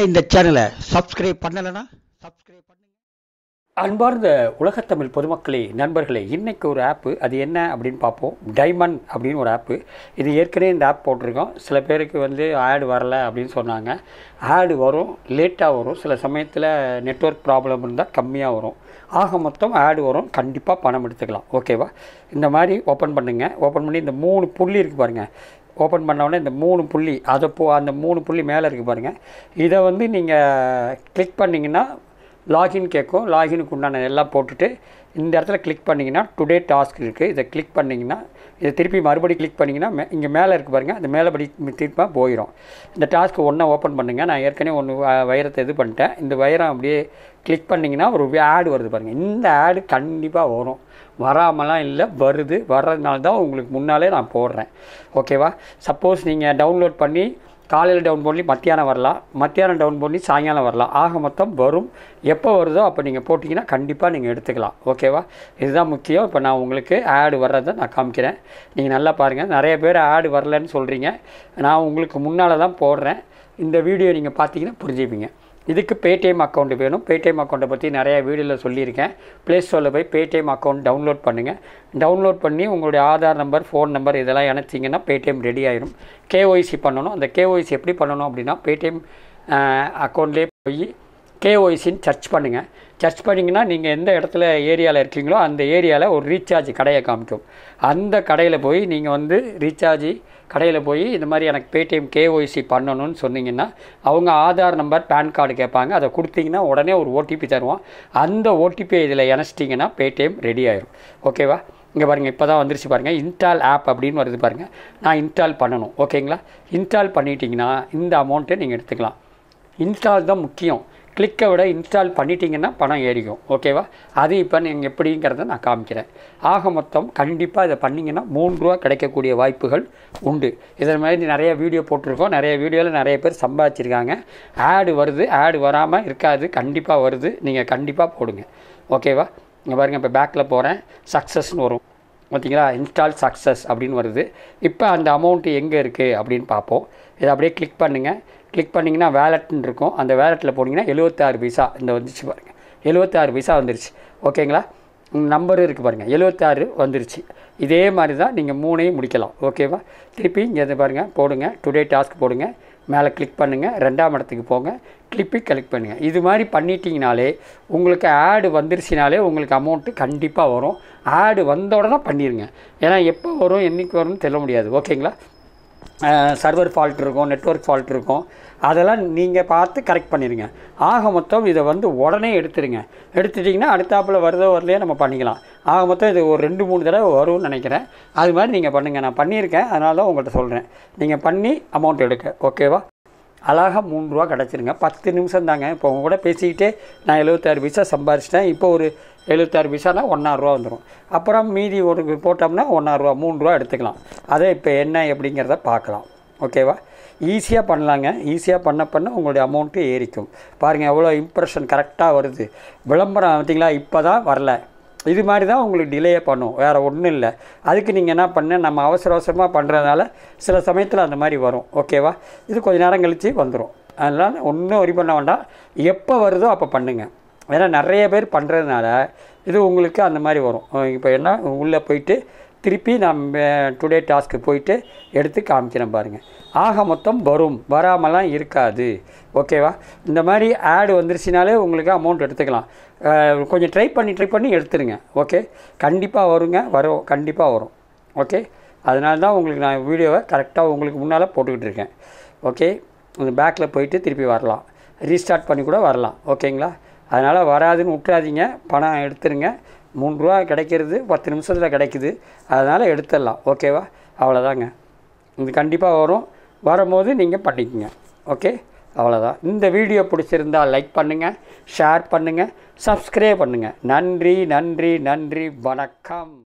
இந்த சேனலை சப்ஸ்கிரைப் பண்ணலைன்னா சப்ஸ்கிரைப் பண்ணுங்க அன்பார்ந்த உலகத்தமிழ் பொதுமக்களே நண்பர்களே இன்றைக்கி ஒரு ஆப்பு அது என்ன அப்படின்னு பார்ப்போம் டைமண்ட் அப்படின்னு ஒரு ஆப்பு இது ஏற்கனவே இந்த ஆப் போட்டிருக்கோம் சில பேருக்கு வந்து ஆடு வரல அப்படின்னு சொன்னாங்க ஆடு வரும் லேட்டாக வரும் சில சமயத்தில் நெட்வொர்க் ப்ராப்ளம் இருந்தால் கம்மியாக வரும் ஆக மொத்தம் ஆடு வரும் கண்டிப்பாக பணம் எடுத்துக்கலாம் ஓகேவா இந்த மாதிரி ஓப்பன் பண்ணுங்கள் ஓப்பன் பண்ணி இந்த மூணு புள்ளி இருக்குது பாருங்கள் ஓப்பன் பண்ண உடனே இந்த மூணு புள்ளி அதை போ அந்த மூணு புள்ளி மேலே இருக்குது பாருங்கள் இதை வந்து நீங்கள் கிளிக் பண்ணிங்கன்னா லாகின் கேட்கும் லாகினுக்கு உண்டான எல்லாம் போட்டுட்டு இந்த இடத்துல கிளிக் பண்ணிங்கன்னா டுடே டாஸ்க் இருக்குது இதை கிளிக் பண்ணிங்கன்னா இதை திருப்பி மறுபடி கிளிக் பண்ணிங்கன்னா மே இங்கே மேலே இருக்குது பாருங்கள் அந்த மேலேபடி திருப்பி போயிடும் இந்த டாஸ்க்கு ஒன்றை ஓப்பன் பண்ணுங்கள் நான் ஏற்கனவே ஒன்று வைரத்தை இது பண்ணிட்டேன் இந்த வைரம் அப்படியே கிளிக் பண்ணிங்கன்னா ஒரு ஆடு வருது பாருங்கள் இந்த ஆடு கண்டிப்பாக வரும் வராமலாம் இல்லை வருது வர்றதுனால தான் உங்களுக்கு முன்னாலே நான் போடுறேன் ஓகேவா சப்போஸ் நீங்கள் டவுன்லோட் பண்ணி காலையில் டவுன் பண்ணி மத்தியானம் வரலாம் மத்தியானம் டவுன் பண்ணி சாயங்காலம் வரலாம் ஆக மொத்தம் வரும் எப்போ வருதோ அப்போ நீங்கள் போட்டிங்கன்னா கண்டிப்பாக நீங்கள் எடுத்துக்கலாம் ஓகேவா இதுதான் முக்கியம் இப்போ நான் உங்களுக்கு ஆடு வர்றதை நான் காமிக்கிறேன் நீங்கள் நல்லா பாருங்கள் நிறைய பேர் ஆடு வரலன்னு சொல்கிறீங்க நான் உங்களுக்கு முன்னால் தான் போடுறேன் இந்த வீடியோ நீங்கள் பார்த்தீங்கன்னா புரிஞ்சுப்பீங்க இதுக்கு பேடிஎம் அக்கௌண்ட் வேணும் பேடிஎம் அக்கௌண்ட்டை பற்றி நிறைய வீடியோவில் சொல்லியிருக்கேன் ப்ளே ஸ்டோரில் போய் பேடிஎம் அக்கௌண்ட் டவுன்லோட் பண்ணுங்கள் டவுன்லோட் பண்ணி உங்களுடைய ஆதார் நம்பர் ஃபோன் நம்பர் இதெல்லாம் இணைச்சிங்கன்னா பேடிஎம் ரெடி ஆயிரும் கேஒய்சி பண்ணணும் அந்த கேஒய்சி எப்படி பண்ணணும் அப்படின்னா பேடிஎம் அக்கௌண்ட்லேயே போய் கேஒய்சின்னு சர்ச் பண்ணுங்கள் சர்ச் பண்ணிங்கன்னா நீங்கள் எந்த இடத்துல ஏரியாவில் இருக்கீங்களோ அந்த ஏரியாவில் ஒரு ரீசார்ஜ் கடையை காமிக்கும் அந்த கடையில் போய் நீங்கள் வந்து ரீசார்ஜ் கடையில் போய் இந்த மாதிரி எனக்கு பேடிஎம் கேஒய்சி பண்ணணும்னு சொன்னீங்கன்னா அவங்க ஆதார் நம்பர் பேன் கார்டு கேட்பாங்க அதை கொடுத்தீங்கன்னா உடனே ஒரு ஓடிபி தருவோம் அந்த ஓடிபியை இதில் இணைச்சிட்டிங்கன்னா பேடிஎம் ரெடி ஆயிரும் ஓகேவா இங்கே பாருங்கள் இப்போ தான் வந்துருச்சு பாருங்கள் இன்ஸ்டால் ஆப் அப்படின்னு வருது பாருங்கள் நான் இன்ஸ்டால் பண்ணணும் ஓகேங்களா இன்ஸ்டால் பண்ணிட்டீங்கன்னா இந்த அமௌண்ட்டை நீங்கள் எடுத்துக்கலாம் இன்ஸ்டால் தான் முக்கியம் கிளிக்கை விட இன்ஸ்டால் பண்ணிட்டீங்கன்னா பணம் ஏறிக்கும் ஓகேவா அது இப்போ நீங்கள் எப்படிங்கிறத நான் காமிக்கிறேன் ஆக மொத்தம் கண்டிப்பாக இதை பண்ணிங்கன்னா மூணு ரூபா கிடைக்கக்கூடிய வாய்ப்புகள் உண்டு இதன் மாதிரி நிறைய வீடியோ போட்டிருக்கோம் நிறைய வீடியோவில் நிறைய பேர் சம்பாதிச்சிருக்காங்க ஆடு வருது ஆடு வராமல் இருக்காது கண்டிப்பாக வருது நீங்கள் கண்டிப்பாக போடுங்க ஓகேவா இங்கே பாருங்கள் இப்போ பேக்கில் போகிறேன் சக்ஸஸ்னு வரும் பார்த்தீங்களா இன்ஸ்டால் சக்ஸஸ் அப்படின்னு வருது இப்போ அந்த அமௌண்ட்டு எங்கே இருக்குது அப்படின்னு பார்ப்போம் இதை அப்படியே கிளிக் பண்ணுங்கள் கிளிக் பண்ணிங்கன்னா வேலட்னு இருக்கும் அந்த வேலெட்டில் போனீங்கன்னா எழுபத்தாறு பைசா இந்த வந்துருச்சு பாருங்கள் எழுபத்தாறு பைசா வந்துருச்சு ஓகேங்களா நம்பரும் இருக்குது பாருங்கள் எழுபத்தாறு வந்துருச்சு இதே மாதிரி தான் நீங்கள் மூணையும் முடிக்கலாம் ஓகேவா திருப்பி இங்கே இதை பாருங்கள் போடுங்க டுடே டாஸ்க் போடுங்க மேலே கிளிக் பண்ணுங்கள் ரெண்டாம் இடத்துக்கு போங்க கிளிப்பி கிளிக் பண்ணுங்கள் இது மாதிரி பண்ணிட்டீங்கனாலே உங்களுக்கு ஆடு வந்துருச்சுனாலே உங்களுக்கு அமௌண்ட்டு கண்டிப்பாக வரும் ஆடு வந்த உடனே பண்ணிடுங்க ஏன்னா எப்போ வரும் என்றைக்கு வரும்னு சொல்ல முடியாது ஓகேங்களா சர்வர் ஃபால்ட் இருக்கும் நெட்ஒர்க் ஃபால்ட் இருக்கும் அதெல்லாம் நீங்கள் பார்த்து கரெக்ட் பண்ணிடுங்க ஆக மொத்தம் இதை வந்து உடனே எடுத்துருங்க எடுத்துட்டிங்கன்னா அடுத்தாப்பில் வருதோ வரலையோ நம்ம பண்ணிக்கலாம் ஆக மொத்தம் இது ஒரு ரெண்டு மூணு தடவை வரும்னு நினைக்கிறேன் அது மாதிரி நீங்கள் பண்ணுங்கள் நான் பண்ணியிருக்கேன் அதனால தான் உங்கள்கிட்ட சொல்கிறேன் நீங்கள் பண்ணி அமௌண்ட் எடுக்க ஓகேவா அழகாக மூணு ரூபா கிடச்சிருங்க பத்து நிமிஷம் தாங்க இப்போ உங்க கூட பேசிக்கிட்டே நான் எழுபத்தாறு பைசா சம்பாரிச்சிட்டேன் இப்போ ஒரு எழுபத்தாறு பைசானா ஒன்றாயிரரூவா வந்துடும் அப்புறம் மீதி ஒரு போட்டோம்னா ஒன்றாயிரரூவா மூணு ரூபா எடுத்துக்கலாம் அதை இப்போ என்ன எப்படிங்கிறத பார்க்கலாம் ஓகேவா ஈஸியாக பண்ணலாங்க ஈஸியாக பண்ண பண்ண உங்களுடைய அமௌண்ட்டு ஏறிக்கும் பாருங்கள் எவ்வளோ இம்ப்ரெஷன் கரெக்டாக வருது விளம்பரம் பார்த்தீங்களா இப்போ தான் வரல இது மாதிரி தான் உங்களுக்கு டிலே பண்ணும் வேறு ஒன்றும் இல்லை அதுக்கு நீங்கள் என்ன பண்ண நம்ம அவசர அவசரமாக பண்ணுறதுனால சில சமயத்தில் அந்த மாதிரி வரும் ஓகேவா இது கொஞ்ச நேரம் கழித்து வந்துடும் அதனால் ஒன்றும் ஒரி பண்ண வேண்டாம் எப்போ வருதோ அப்போ பண்ணுங்கள் ஏன்னா நிறைய பேர் பண்ணுறதுனால இது உங்களுக்கு அந்த மாதிரி வரும் இப்போ என்ன உள்ளே போயிட்டு திருப்பி நான் டுடே டாஸ்க்கு போயிட்டு எடுத்து காமிக்கிறேன் பாருங்கள் ஆக மொத்தம் வரும் வராமலாம் இருக்காது ஓகேவா இந்த மாதிரி ஆடு வந்துருச்சுனாலே உங்களுக்கு அமௌண்ட் எடுத்துக்கலாம் கொஞ்சம் ட்ரை பண்ணி ட்ரை பண்ணி எடுத்துருங்க ஓகே கண்டிப்பாக வருங்க வரும் கண்டிப்பாக வரும் ஓகே அதனால தான் உங்களுக்கு நான் வீடியோவை கரெக்டாக உங்களுக்கு முன்னால் போட்டுக்கிட்டு இருக்கேன் ஓகே இந்த பேக்கில் போயிட்டு திருப்பி வரலாம் ரீஸ்டார்ட் பண்ணி கூட வரலாம் ஓகேங்களா அதனால் வராதுன்னு விட்றாதீங்க பணம் எடுத்துருங்க மூணு ரூபா கிடைக்கிறது பத்து நிமிஷத்தில் கிடைக்குது அதனால் எடுத்துடலாம் ஓகேவா அவ்வளோதாங்க இது கண்டிப்பாக வரும் வரும்போது நீங்கள் பண்ணிக்கோங்க ஓகே அவ்வளோதான் இந்த வீடியோ பிடிச்சிருந்தால் லைக் பண்ணுங்கள் ஷேர் பண்ணுங்கள் சப்ஸ்கிரைப் பண்ணுங்கள் நன்றி நன்றி நன்றி வணக்கம்